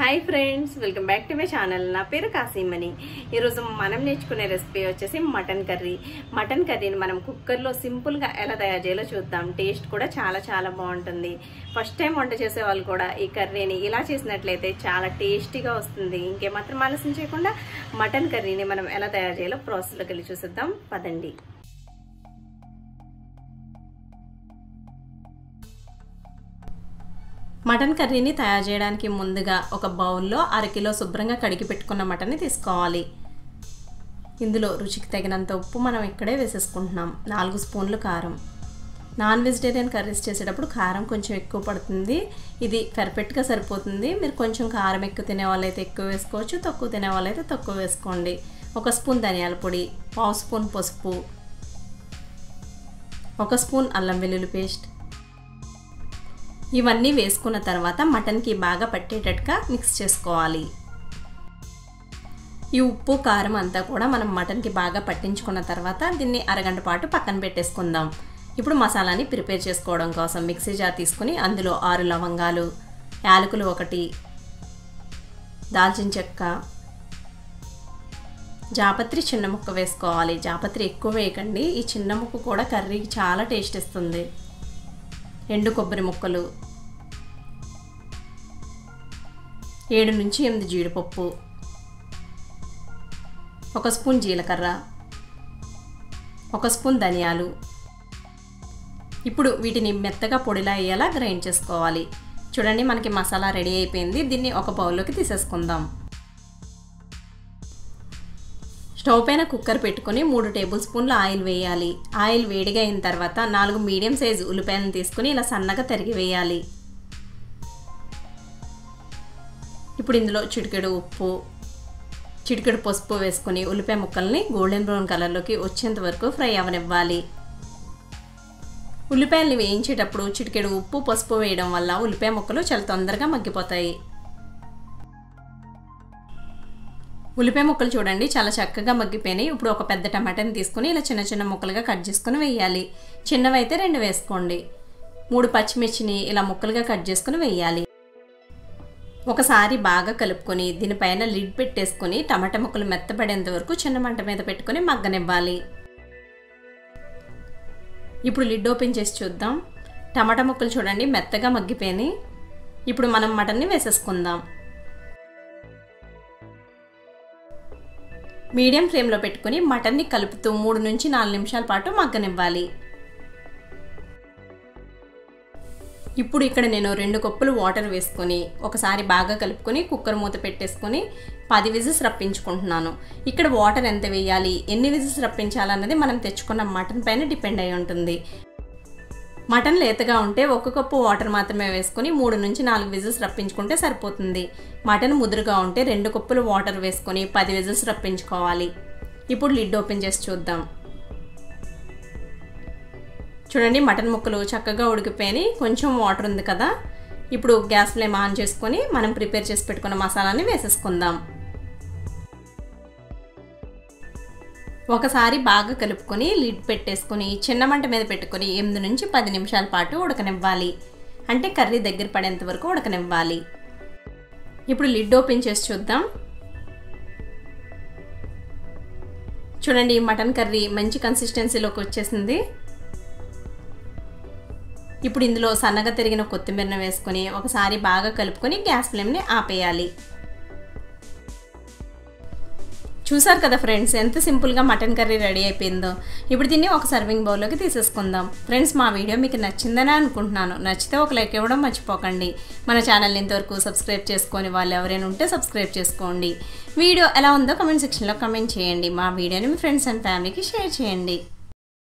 hi friends welcome back to my channel నా పేరు కాసీమని ఈరోజు మనం నేర్చుకునే రెసిపీ వచ్చేసి మటన్ కర్రీ మటన్ కర్రీని మనం కుక్కర్లో సింపుల్గా ఎలా తయారు చేయాలో చూద్దాం టేస్ట్ కూడా చాలా చాలా బాగుంటుంది ఫస్ట్ టైం వంట చేసే వాళ్ళు కూడా ఈ కర్రీని ఇలా చేసినట్లయితే చాలా టేస్టీగా వస్తుంది ఇంకేమాత్రం ఆలస్యం చేయకుండా మటన్ కర్రీని మనం ఎలా తయారు చేయాలో ప్రాసెస్లోకి వెళ్ళి చూసిద్దాం పదండి మటన్ కర్రీని తయారు చేయడానికి ముందుగా ఒక బౌల్లో అరకిలో శుభ్రంగా కడిగి పెట్టుకున్న మటన్ని తీసుకోవాలి ఇందులో రుచికి తగినంత ఉప్పు మనం ఇక్కడే వేసేసుకుంటున్నాం నాలుగు స్పూన్లు కారం నాన్ వెజిటేరియన్ కర్రీస్ చేసేటప్పుడు కారం కొంచెం ఎక్కువ పడుతుంది ఇది పర్ఫెక్ట్గా సరిపోతుంది మీరు కొంచెం కారం ఎక్కువ తినే వాళ్ళైతే ఎక్కువ వేసుకోవచ్చు తక్కువ తినే వాళ్ళైతే తక్కువ వేసుకోండి ఒక స్పూన్ ధనియాల పొడి పావు స్పూన్ పసుపు ఒక స్పూన్ అల్లం వెల్లుల్లి పేస్ట్ ఇవన్నీ వేసుకున్న తర్వాత మటన్కి బాగా పట్టేటట్టుగా మిక్స్ చేసుకోవాలి ఈ ఉప్పు కారం అంతా కూడా మనం మటన్కి బాగా పట్టించుకున్న తర్వాత దీన్ని అరగంట పాటు పక్కన పెట్టేసుకుందాం ఇప్పుడు మసాలాని ప్రిపేర్ చేసుకోవడం కోసం మిక్సీ జార్ తీసుకుని అందులో ఆరు లవంగాలు యాలకులు ఒకటి దాల్చిన చెక్క జాపత్రి చిన్న ముక్క వేసుకోవాలి జాపత్రి ఎక్కువ వేయకండి ఈ చిన్న ముక్క కూడా కర్రీకి చాలా టేస్ట్ ఇస్తుంది ఎండు కొబ్బరి ముక్కలు ఏడు నుంచి ఎనిమిది జీడిపప్పు ఒక స్పూన్ జీలకర్ర ఒక స్పూన్ ధనియాలు ఇప్పుడు వీటిని మెత్తగా పొడిలా అయ్యేలా గ్రైండ్ చేసుకోవాలి చూడండి మనకి మసాలా రెడీ అయిపోయింది దీన్ని ఒక బౌల్లోకి తీసేసుకుందాం స్టవ్ పైన కుక్కర్ పెట్టుకొని మూడు టేబుల్ స్పూన్ల ఆయిల్ వేయాలి ఆయిల్ వేడిగా అయిన తర్వాత నాలుగు మీడియం సైజు ఉల్లిపాయలను తీసుకుని ఇలా సన్నగా తరిగి వేయాలి ఇప్పుడు ఇందులో చిటికెడు ఉప్పు చిటికెడు పసుపు వేసుకొని ఉల్లిపాయ ముక్కల్ని గోల్డెన్ బ్రౌన్ కలర్లోకి వచ్చేంత వరకు ఫ్రై అవనివ్వాలి ఉల్లిపాయల్ని వేయించేటప్పుడు చిటికెడు ఉప్పు పసుపు వేయడం వల్ల ఉల్లిపాయ ముక్కలు చాలా తొందరగా మగ్గిపోతాయి ఉల్లిపాయ ముక్కలు చూడండి చాలా చక్కగా మగ్గిపోయినాయి ఇప్పుడు ఒక పెద్ద టమాటాని తీసుకుని ఇలా చిన్న చిన్న ముక్కలుగా కట్ చేసుకుని వేయాలి చిన్నవైతే రెండు వేసుకోండి మూడు పచ్చిమిర్చిని ఇలా ముక్కలుగా కట్ చేసుకుని వేయాలి ఒకసారి బాగా కలుపుకొని దీనిపైన లిడ్ పెట్టేసుకొని టమాటా ముక్కలు మెత్తపడేంత వరకు చిన్న మంట మీద పెట్టుకొని మగ్గనివ్వాలి ఇప్పుడు లిడ్ ఓపెన్ చేసి చూద్దాం టమాటా ముక్కలు చూడండి మెత్తగా మగ్గిపోయినాయి ఇప్పుడు మనం మటన్ని వేసేసుకుందాం మీడియం ఫ్లేమ్లో పెట్టుకుని మటన్ని కలుపుతూ మూడు నుంచి నాలుగు నిమిషాల పాటు మగ్గనివ్వాలి ఇప్పుడు ఇక్కడ నేను రెండు కప్పులు వాటర్ వేసుకొని ఒకసారి బాగా కలుపుకొని కుక్కర్ మూత పెట్టేసుకొని పది విజిల్స్ రప్పించుకుంటున్నాను ఇక్కడ వాటర్ ఎంత వేయాలి ఎన్ని విజిల్స్ రప్పించాలన్నది మనం తెచ్చుకున్న మటన్ పైన డిపెండ్ అయి ఉంటుంది మటన్ లేతగా ఉంటే ఒక కప్పు వాటర్ మాత్రమే వేసుకొని మూడు నుంచి నాలుగు విజిల్స్ రప్పించుకుంటే సరిపోతుంది మటన్ ముదురుగా ఉంటే రెండు కప్పులు వాటర్ వేసుకొని పది విజిల్స్ రప్పించుకోవాలి ఇప్పుడు లిడ్ ఓపెన్ చేసి చూద్దాం చూడండి మటన్ ముక్కలు చక్కగా ఉడికిపోయి కొంచెం వాటర్ ఉంది కదా ఇప్పుడు గ్యాస్ ఫ్లేమ్ ఆన్ చేసుకొని మనం ప్రిపేర్ చేసి పెట్టుకున్న మసాలాని వేసేసుకుందాం ఒకసారి బాగా కలుపుకొని లిడ్ పెట్టేసుకొని చిన్న మంట మీద పెట్టుకొని ఎనిమిది నుంచి పది నిమిషాల పాటు ఉడకనివ్వాలి అంటే కర్రీ దగ్గర పడేంత వరకు ఉడకనివ్వాలి ఇప్పుడు లిడ్ ఓపెన్ చేసి చూద్దాం చూడండి మటన్ కర్రీ మంచి కన్సిస్టెన్సీలోకి వచ్చేసింది ఇప్పుడు ఇందులో సన్నగా తిరిగిన కొత్తిమీరను వేసుకొని ఒకసారి బాగా కలుపుకొని గ్యాస్ ఫ్లేమ్ని ఆపేయాలి చూసారు కదా ఫ్రెండ్స్ ఎంత సింపుల్గా మటన్ కర్రీ రెడీ అయిపోయిందో ఇప్పుడు దీన్ని ఒక సర్వింగ్ బౌల్లోకి తీసేసుకుందాం ఫ్రెండ్స్ మా వీడియో మీకు నచ్చిందని అనుకుంటున్నాను నచ్చితే ఒక లైక్ ఇవ్వడం మర్చిపోకండి మన ఛానల్ని ఇంతవరకు సబ్స్క్రైబ్ చేసుకొని వాళ్ళు ఎవరైనా ఉంటే సబ్స్క్రైబ్ చేసుకోండి వీడియో ఎలా ఉందో కమెంట్ సెక్షన్లో కమెంట్ చేయండి మా వీడియోని మీ ఫ్రెండ్స్ అండ్ ఫ్యామిలీకి షేర్ చేయండి